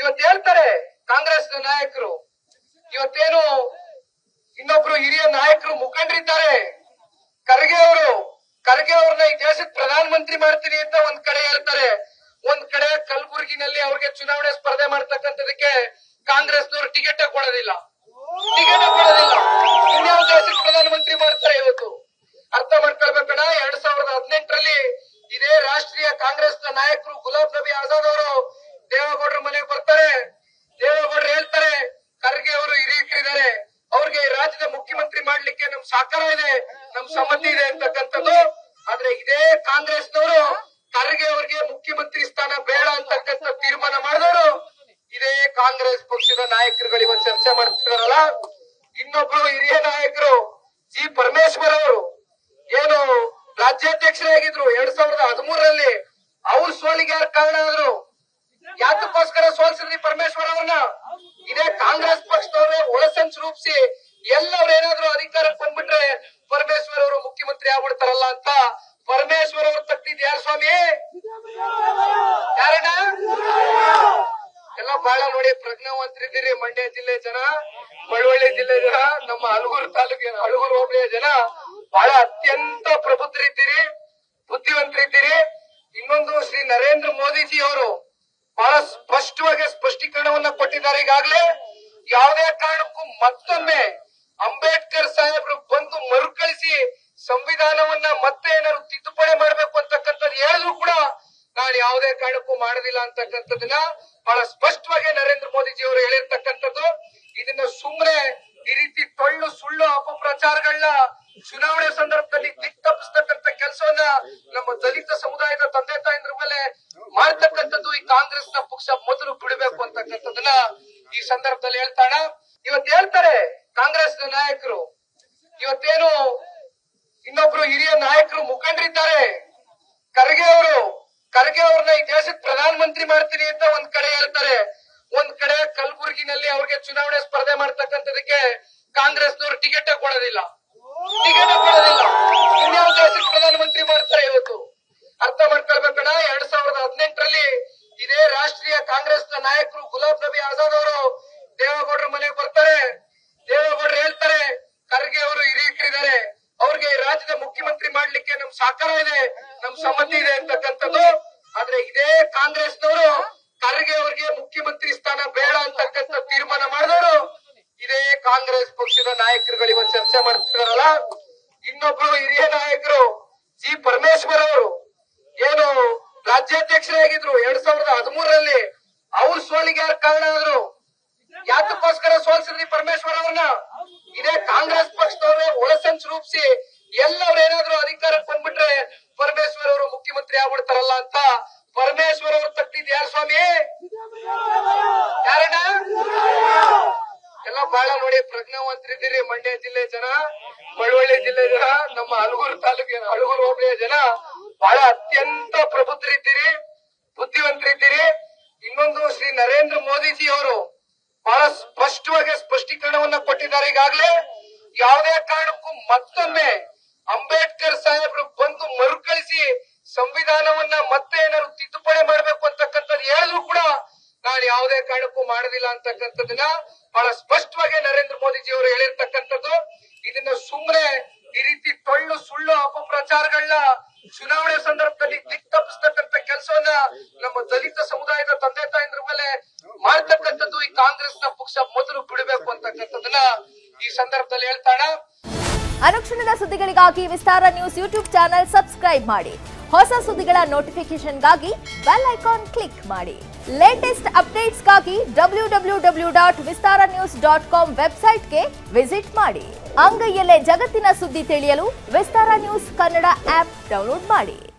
ಇವತ್ತು ಹೇಳ್ತಾರೆ ಕಾಂಗ್ರೆಸ್ ನಾಯಕರು ಇವತ್ತೇನು ಇನ್ನೊಬ್ರು ಹಿರಿಯ ನಾಯಕರು ಮುಖಂಡರಿದ್ದಾರೆ ಖರ್ಗೆ ಅವರು ಖರ್ಗೆ ಅವ್ರನ್ನ ಈ ದೇಶದ ಪ್ರಧಾನ ಮಂತ್ರಿ ಮಾಡ್ತೀನಿ ಅಂತ ಒಂದ್ ಕಡೆ ಹೇಳ್ತಾರೆ ಒಂದ್ ಕಡೆ ಕಲಬುರಗಿನಲ್ಲಿ ಅವ್ರಿಗೆ ಚುನಾವಣೆ ಸ್ಪರ್ಧೆ ಮಾಡ್ತಕ್ಕಂಥದಕ್ಕೆ ಕಾಂಗ್ರೆಸ್ನವರು ಟಿಕೆಟ್ ಕೊಡೋದಿಲ್ಲ ಟಿಕೆಟ್ ಕೊಡೋದಿಲ್ಲ ಇನ್ಯಾವ ದೇಶದ ಪ್ರಧಾನ ಮಂತ್ರಿ ಮಾಡ್ತಾರೆ ಇವತ್ತು ಅರ್ಥ ಮಾಡ್ಕೊಳ್ಬೇಕಣ್ಣ ಎರಡ್ ಸಾವಿರದ ಹದಿನೆಂಟರಲ್ಲಿ ಇದೇ ರಾಷ್ಟ್ರೀಯ ಕಾಂಗ್ರೆಸ್ನ ನಾಯಕರು ಗುಲಾಬ್ ನಬಿ ಆಜಾದ್ ಅವರು ದೇವೇಗೌಡರ ಮನೆಗೆ ಬರ್ತಾರೆ ದೇವೇಗೌಡರು ಹೇಳ್ತಾರೆ ಖರ್ಗೆ ಅವರು ಹಿರಿಯರಿದ್ದಾರೆ ಅವ್ರಿಗೆ ಈ ರಾಜ್ಯದ ಮುಖ್ಯಮಂತ್ರಿ ಮಾಡ್ಲಿಕ್ಕೆ ನಮ್ ಸಹಕಾರ ಇದೆ ನಮ್ ಸಮ್ಮತಿ ಇದೆ ಅಂತಕ್ಕಂಥದ್ದು ಆದ್ರೆ ಇದೇ ಕಾಂಗ್ರೆಸ್ನವರು ಖರ್ಗೆ ಅವರಿಗೆ ಮುಖ್ಯಮಂತ್ರಿ ಸ್ಥಾನ ಬೇಡ ಅಂತಕ್ಕಂಥ ತೀರ್ಮಾನ ಮಾಡಿದವರು ಇದೇ ಕಾಂಗ್ರೆಸ್ ಪಕ್ಷದ ನಾಯಕರುಗಳು ಇವತ್ತು ಚರ್ಚೆ ಮಾಡ್ತಿದಾರಲ್ಲ ಇನ್ನೊಬ್ರು ಹಿರಿಯ ನಾಯಕರು ಜಿ ಪರಮೇಶ್ವರ್ ಅವರು ಏನು ರಾಜ್ಯಾಧ್ಯಕ್ಷರಾಗಿದ್ರು ಎರಡ್ ಸಾವಿರದ ಹದಿಮೂರರಲ್ಲಿ ಅವ್ರ ಸೋಲಿಗೆ ಯಾರು ಕಾರಣ ಆದ್ರು ಯಾತಕ್ಕೋಸ್ಕರ ಸೋಲ್ಸಿದ್ರಿ ಪರಮೇಶ್ವರ್ ಅವ್ರನ್ನ ಇದೇ ಕಾಂಗ್ರೆಸ್ ಪಕ್ಷದವ್ರೆ ಒಳಸಂಚು ರೂಪಿಸಿ ಎಲ್ಲವ್ರು ಏನಾದ್ರು ಅಧಿಕಾರಕ್ಕೆ ಬಂದ್ಬಿಟ್ರೆ ಪರಮೇಶ್ವರ್ ಅವರು ಮುಖ್ಯಮಂತ್ರಿ ಆಗ್ಬಿಡ್ತಾರಲ್ಲ ಅಂತ ಪರಮೇಶ್ವರ್ ಅವ್ರು ತಟ್ಟಿದ್ ಯಾರು ಸ್ವಾಮಿ ಯಾರಣ್ಣ ಎಲ್ಲ ಬಹಳ ನೋಡಿ ಪ್ರಜ್ಞಾವಂತರಿದ್ದೀರಿ ಮಂಡ್ಯ ಜಿಲ್ಲೆ ಜನ ಮಳವಳ್ಳಿ ಜಿಲ್ಲೆ ಜನ ನಮ್ಮ ಹಲಗೂರು ತಾಲೂಕಿನ ಹಲಗೂರು ಹೋಬಳಿಯ ಜನ ಬಹಳ ಅತ್ಯಂತ ಪ್ರಬುದ್ಧರಿದ್ದೀರಿ ಬುದ್ಧಿವಂತರಿದ್ದೀರಿ ಇನ್ನೊಂದು ಶ್ರೀ ನರೇಂದ್ರ ಮೋದಿಜಿ ಅವರು ಬಹಳ ಸ್ಪಷ್ಟವಾಗಿ ಸ್ಪಷ್ಟೀಕರಣವನ್ನ ಕೊಟ್ಟಿದ್ದಾರೆ ಈಗಾಗಲೇ ಯಾವುದೇ ಕಾರಣಕ್ಕೂ ಮತ್ತೊಮ್ಮೆ ಅಂಬೇಡ್ಕರ್ ಸಾಹೇಬ್ರು ಬಂದು ಮರುಕಳಿಸಿ ಸಂವಿಧಾನವನ್ನ ಮತ್ತೆ ಏನಾದ್ರು ತಿದ್ದುಪಡಿ ಮಾಡ್ಬೇಕು ಅಂತಕ್ಕಂಥದ್ದು ಹೇಳಿದ್ರು ಕೂಡ ನಾನು ಯಾವುದೇ ಕಾರಣಕ್ಕೂ ಮಾಡೋದಿಲ್ಲ ಅಂತಕ್ಕಂಥದ್ದನ್ನ ಬಹಳ ಸ್ಪಷ್ಟವಾಗಿ ನರೇಂದ್ರ ಮೋದಿಜಿ ಅವರು ಹೇಳಿರ್ತಕ್ಕಂಥದ್ದು ಇದನ್ನ ಸುಮ್ಮನೆ ಈ ರೀತಿ ಟೊಳ್ಳು ಸುಳ್ಳು ಅಪಪ್ರಚಾರಗಳನ್ನ ಚುನಾವಣೆ ಸಂದರ್ಭದಲ್ಲಿ ದಿಕ್ತಪ್ಪಿಸ್ತಕ್ಕಂಥ ಕೆಲಸವನ್ನ ನಮ್ಮ ದಲಿತ ಸಮುದಾಯದ ತಂದೆ ತಾಯಂದ್ರ ಮೇಲೆ ಮಾಡ್ತಕ್ಕಂಥದ್ದು ಈ ಕಾಂಗ್ರೆಸ್ ನ ಪಕ್ಷ ಮೊದಲು ಬಿಡಬೇಕು ಅಂತಕ್ಕಂಥದ್ದನ್ನ ಈ ಸಂದರ್ಭದಲ್ಲಿ ಹೇಳ್ತಾಣ ಇವತ್ತು ಹೇಳ್ತಾರೆ ಕಾಂಗ್ರೆಸ್ ನಾಯಕರು ಇವತ್ತೇನು ಇನ್ನೊಬ್ರು ಹಿರಿಯ ನಾಯಕರು ಮುಖಂಡರಿದ್ದಾರೆ ಖರ್ಗೆ ಅವರು ಖರ್ಗೆ ಅವ್ರನ್ನ ಈ ದೇಶದ ಪ್ರಧಾನ ಮಂತ್ರಿ ಮಾಡ್ತೀನಿ ಅಂತ ಒಂದ್ ಕಡೆ ಹೇಳ್ತಾರೆ ಒಂದ್ ಕಡೆ ಕಲಬುರಗಿನಲ್ಲಿ ಅವ್ರಿಗೆ ಚುನಾವಣೆ ಸ್ಪರ್ಧೆ ಮಾಡ್ತಕ್ಕಂಥದಕ್ಕೆ ಕಾಂಗ್ರೆಸ್ನವರು ಟಿಕೆಟ್ ಕೊಡೋದಿಲ್ಲ ಟಿಕೆಟ್ ಕೊಡೋದಿಲ್ಲ ಇನ್ಯಾವ ದೇಶದ ಪ್ರಧಾನ ಮಂತ್ರಿ ಮಾಡ್ತಾರೆ ಇವತ್ತು ಅರ್ಥ ಮಾಡ್ಕೊಳ್ಬೇಕಣ್ಣ ಎರಡ್ ಸಾವಿರದ ಹದಿನೆಂಟರಲ್ಲಿ ಇದೇ ರಾಷ್ಟ್ರೀಯ ಕಾಂಗ್ರೆಸ್ನ ನಾಯಕರು ಗುಲಾಬ್ ನಬಿ ಆಜಾದ್ ಅವರು ದೇವೇಗೌಡರ ಮನೆಗೆ ಬರ್ತಾರೆ ದೇವೇಗೌಡರು ಹೇಳ್ತಾರೆ ಖರ್ಗೆ ಅವರು ಹಿರಿಯರಿದ್ದಾರೆ ಅವ್ರಿಗೆ ಈ ರಾಜ್ಯದ ಮುಖ್ಯಮಂತ್ರಿ ಮಾಡ್ಲಿಕ್ಕೆ ನಮ್ ಸಹಕಾರ ಇದೆ ನಮ್ ಸಮ್ಮತಿ ಇದೆ ಅಂತಕ್ಕಂಥದ್ದು ಆದ್ರೆ ಇದೇ ಕಾಂಗ್ರೆಸ್ನವರು ಖರ್ಗೆ ಅವರಿಗೆ ಮುಖ್ಯಮಂತ್ರಿ ಸ್ಥಾನ ಬೇಡ ಅಂತಕ್ಕಂಥ ತೀರ್ಮಾನ ಮಾಡಿದವರು ಇದೇ ಕಾಂಗ್ರೆಸ್ ಪಕ್ಷದ ನಾಯಕರುಗಳು ಇವತ್ತು ಚರ್ಚೆ ಮಾಡ್ತಿದಾರಲ್ಲ ಇನ್ನೊಬ್ರು ಹಿರಿಯ ನಾಯಕರು ಜಿ ಪರಮೇಶ್ವರ್ ಅವರು ಏನು ರಾಜ್ಯಾಧ್ಯಕ್ಷರಾಗಿದ್ರು ಎರಡ್ ಸಾವಿರದ ಹದಿಮೂರರಲ್ಲಿ ಅವ್ರ ಸೋಲಿಗೆ ಯಾರು ಕಾರಣ ಆದ್ರು ಯಾತಕ್ಕೋಸ್ಕರ ಸೋಲ್ಸಿದ್ರಿ ಪರಮೇಶ್ವರ್ ಅವ್ರನ್ನ ಇದೇ ಕಾಂಗ್ರೆಸ್ ಪಕ್ಷದವ್ರೆ ಒಳಸಂಚು ರೂಪಿಸಿ ಎಲ್ಲವ್ರು ಏನಾದ್ರು ಅಧಿಕಾರಕ್ಕೆ ಬಂದ್ಬಿಟ್ರೆ ಪರಮೇಶ್ವರ್ ಅವರು ಮುಖ್ಯಮಂತ್ರಿ ಆಗ್ಬಿಡ್ತಾರಲ್ಲ ಅಂತ ಪರಮೇಶ್ವರ್ ಅವ್ರು ತಟ್ಟಿದ್ ಯಾರು ಸ್ವಾಮಿ ಯಾರಣ್ಣ ಎಲ್ಲ ಬಹಳ ನೋಡಿ ಪ್ರಜ್ಞಾವಂತರಿದ್ದೀರಿ ಮಂಡ್ಯ ಜಿಲ್ಲೆ ಜನ ಮಳವಳ್ಳಿ ಜಿಲ್ಲೆ ಜನ ನಮ್ಮ ಹಲಗೂರು ತಾಲೂಕಿನ ಹಲಗೂರು ಹೋಬಳಿಯ ಜನ ಬಹಳ ಅತ್ಯಂತ ಪ್ರಬುದ್ಧರಿದ್ದೀರಿ ಬುದ್ಧಿವಂತರಿದ್ದೀರಿ ಇನ್ನೊಂದು ಶ್ರೀ ನರೇಂದ್ರ ಮೋದಿಜಿ ಅವರು ಬಹಳ ಸ್ಪಷ್ಟವಾಗಿ ಸ್ಪಷ್ಟೀಕರಣವನ್ನ ಕೊಟ್ಟಿದ್ದಾರೆ ಈಗಾಗಲೇ ಯಾವುದೇ ಕಾರಣಕ್ಕೂ ಮತ್ತೊಮ್ಮೆ ಅಂಬೇಡ್ಕರ್ ಸಾಹೇಬ್ರು ಬಂದು ಮರುಕಳಿಸಿ ಸಂವಿಧಾನವನ್ನ ಮತ್ತೆ ಏನಾದ್ರು ತಿದ್ದುಪಡಿ ಮಾಡ್ಬೇಕು ಅಂತಕ್ಕಂಥದ್ದು ಹೇಳಿದ್ರು ಕೂಡ ನಾನು ಯಾವುದೇ ಕಾರಣಕ್ಕೂ ಮಾಡೋದಿಲ್ಲ ಅಂತಕ್ಕಂಥದ್ದನ್ನ ಬಹಳ ಸ್ಪಷ್ಟವಾಗಿ ನರೇಂದ್ರ ಮೋದಿಜಿ ಅವರು ಹೇಳಿರ್ತಕ್ಕಂಥದ್ದು ಇದನ್ನ ಸುಮ್ಮನೆ ಈ ರೀತಿ ಟೊಳ್ಳು ಸುಳ್ಳು ಅಪಪ್ರಚಾರಗಳನ್ನ ಚುನಾವಣೆ ಸಂದರ್ಭದಲ್ಲಿ ದಿಕ್ತಪ್ಪಿಸ್ತಕ್ಕಂಥ ಕೆಲಸವನ್ನ ನಮ್ಮ ದಲಿತ ಸಮುದಾಯದ ತಂದೆ ತಾಯಂದ್ರ ಮೇಲೆ ಮಾಡ್ತಕ್ಕಂಥದ್ದು ಈ ಕಾಂಗ್ರೆಸ್ ನ ಪಕ್ಷ ಮೊದಲು ಬಿಡಬೇಕು ಅಂತಕ್ಕಂಥದ್ದನ್ನ ಈ ಸಂದರ್ಭದಲ್ಲಿ ಹೇಳ್ತಾಣ ಅನುಕ್ಷಣದ ಸುದ್ದಿಗಳಿಗಾಗಿ Vistara news YouTube channel subscribe ಮಾಡಿ ಹೊಸ ಸುದ್ದಿಗಳ ನೋಟಿಫಿಕೇಶನ್ಗಾಗಿ ಬೆಲ್ ಐಕಾನ್ ಕ್ಲಿಕ್ ಮಾಡಿ ಲೇಟೆಸ್ಟ್ ಅಪ್ಡೇಟ್ಸ್ಗಾಗಿ W W W dot Vistara news dot com ವೆಬ್ಸೈಟ್ಗೆ ವಿಸಿಟ್ ಮಾಡಿ ಅಂಗೈಯಲ್ಲೇ ಜಗತ್ತಿನ ಸುದ್ದಿ ತಿಳಿಯಲು Vistara news Kannada app download ಮಾಡಿ